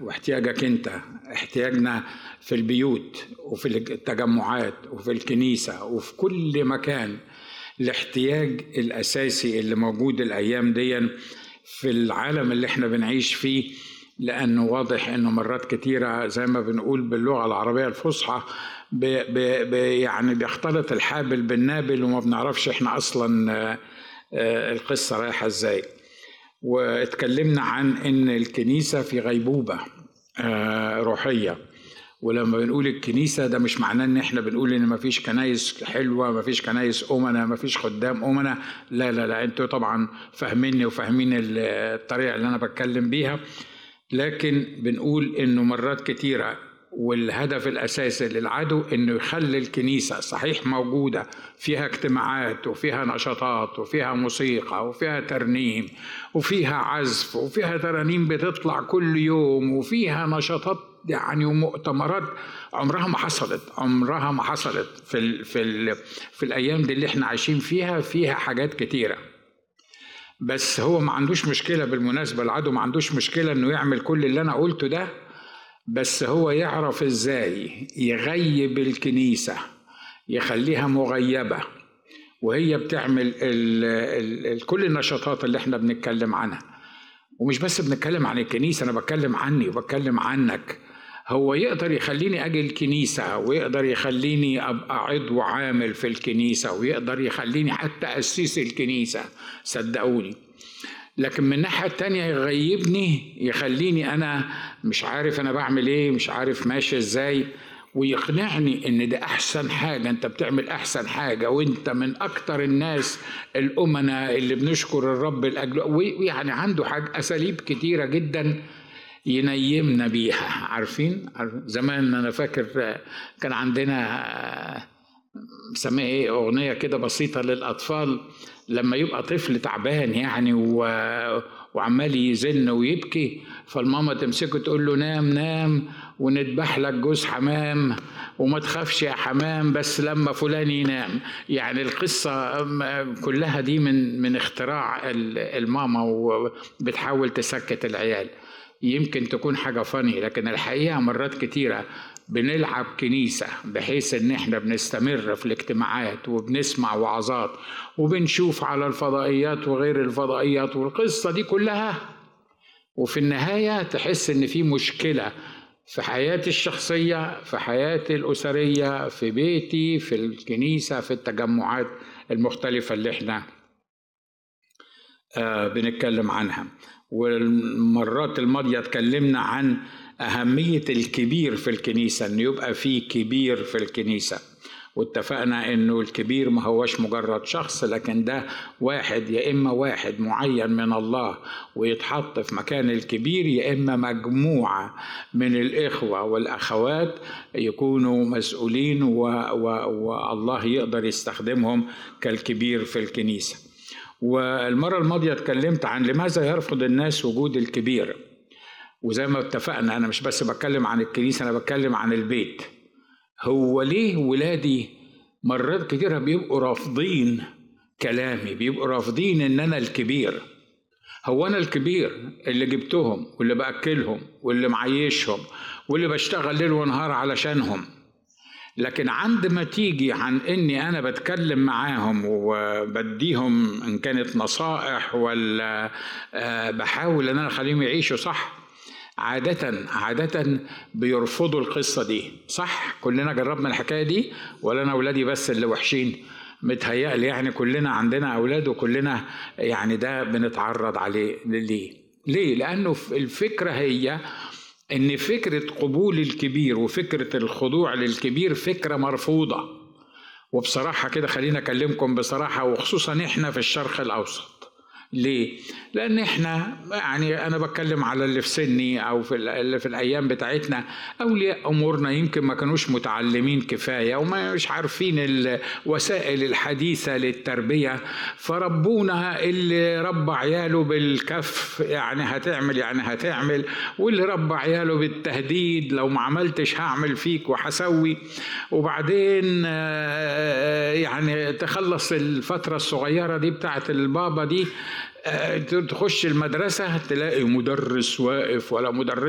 واحتياجك انت احتياجنا في البيوت وفي التجمعات وفي الكنيسة وفي كل مكان الاحتياج الأساسي اللي موجود الأيام دي في العالم اللي احنا بنعيش فيه لأنه واضح إنه مرات كتيرة زي ما بنقول باللغة العربية الفصحى ب ب ب يعني بيختلط الحابل بالنابل وما بنعرفش احنا أصلا القصة رايحة ازاي واتكلمنا عن ان الكنيسة في غيبوبة روحية ولما بنقول الكنيسة ده مش معناه ان احنا بنقول ان مفيش كنايس حلوة مفيش كنايس أمنا مفيش خدام أمنا لا لا لا انتوا طبعا فاهميني وفاهمين الطريقة اللي انا بتكلم بيها لكن بنقول انه مرات كتيرة والهدف الاساسي للعدو انه يخلي الكنيسه صحيح موجوده فيها اجتماعات وفيها نشاطات وفيها موسيقى وفيها ترنيم وفيها عزف وفيها ترانيم بتطلع كل يوم وفيها نشاطات يعني ومؤتمرات عمرها ما حصلت عمرها ما حصلت في ال في ال في الايام دي اللي احنا عايشين فيها فيها حاجات كتيره بس هو ما عندوش مشكله بالمناسبه العدو ما عندوش مشكله انه يعمل كل اللي انا قلته ده بس هو يعرف ازاي يغيب الكنيسة يخليها مغيبة وهي بتعمل ال ال ال كل النشاطات اللي احنا بنتكلم عنها ومش بس بنتكلم عن الكنيسة أنا بتكلم عني وبتكلم عنك هو يقدر يخليني أجي الكنيسة ويقدر يخليني أبقى عضو عامل في الكنيسة ويقدر يخليني حتى أسيس الكنيسة صدقوني لكن من الناحية التانية يغيبني يخليني أنا مش عارف أنا بعمل إيه مش عارف ماشي إزاي ويقنعني إن ده أحسن حاجة أنت بتعمل أحسن حاجة وأنت من أكتر الناس الأمنا اللي بنشكر الرب لأجله ويعني عنده حاجة أساليب كتيرة جدا ينيمنا بيها عارفين زمان أنا فاكر كان عندنا مسميه ايه اغنيه كده بسيطه للاطفال لما يبقى طفل تعبان يعني و... وعمال يزن ويبكي فالماما تمسكه تقول له نام نام ونذبح لك جوز حمام وما تخافش يا حمام بس لما فلان ينام يعني القصة كلها دي من من اختراع الماما وبتحاول تسكت العيال يمكن تكون حاجة فاني لكن الحقيقة مرات كتيرة بنلعب كنيسة بحيث ان احنا بنستمر في الاجتماعات وبنسمع وعظات وبنشوف على الفضائيات وغير الفضائيات والقصة دي كلها وفي النهاية تحس ان في مشكلة في حياتي الشخصية في حياتي الأسرية في بيتي في الكنيسة في التجمعات المختلفة اللي احنا آه بنتكلم عنها والمرات الماضية اتكلمنا عن أهمية الكبير في الكنيسة إنه يبقى في كبير في الكنيسة واتفقنا إنه الكبير ما هوش مجرد شخص لكن ده واحد يا إما واحد معين من الله ويتحط في مكان الكبير يا إما مجموعة من الإخوة والأخوات يكونوا مسؤولين و... و... والله يقدر يستخدمهم كالكبير في الكنيسة والمرة الماضية اتكلمت عن لماذا يرفض الناس وجود الكبير وزي ما اتفقنا انا مش بس بتكلم عن الكنيسه انا بتكلم عن البيت هو ليه ولادي مرات كتيرة بيبقوا رافضين كلامي بيبقوا رافضين ان انا الكبير هو انا الكبير اللي جبتهم واللي باكلهم واللي معيشهم واللي بشتغل ليل ونهار علشانهم لكن عند ما تيجي عن اني انا بتكلم معاهم وبديهم ان كانت نصائح ولا بحاول ان انا اخليهم يعيشوا صح عادة عادة بيرفضوا القصة دي صح كلنا جربنا الحكاية دي ولا أنا أولادي بس اللي وحشين متهيألي يعني كلنا عندنا أولاد وكلنا يعني ده بنتعرض عليه ليه ليه لأنه الفكرة هي ان فكره قبول الكبير وفكره الخضوع للكبير فكره مرفوضه وبصراحه كده خلينا اكلمكم بصراحه وخصوصا احنا في الشرق الاوسط ليه؟ لأن إحنا يعني أنا بتكلم على اللي في سني أو في اللي في الأيام بتاعتنا أولياء أمورنا يمكن ما كانوش متعلمين كفاية وما مش عارفين الوسائل الحديثة للتربية فربونا اللي ربى عياله بالكف يعني هتعمل يعني هتعمل واللي ربى عياله بالتهديد لو ما عملتش هعمل فيك وهسوي وبعدين يعني تخلص الفترة الصغيرة دي بتاعت البابا دي تخش المدرسة تلاقي مدرس واقف ولا مدرس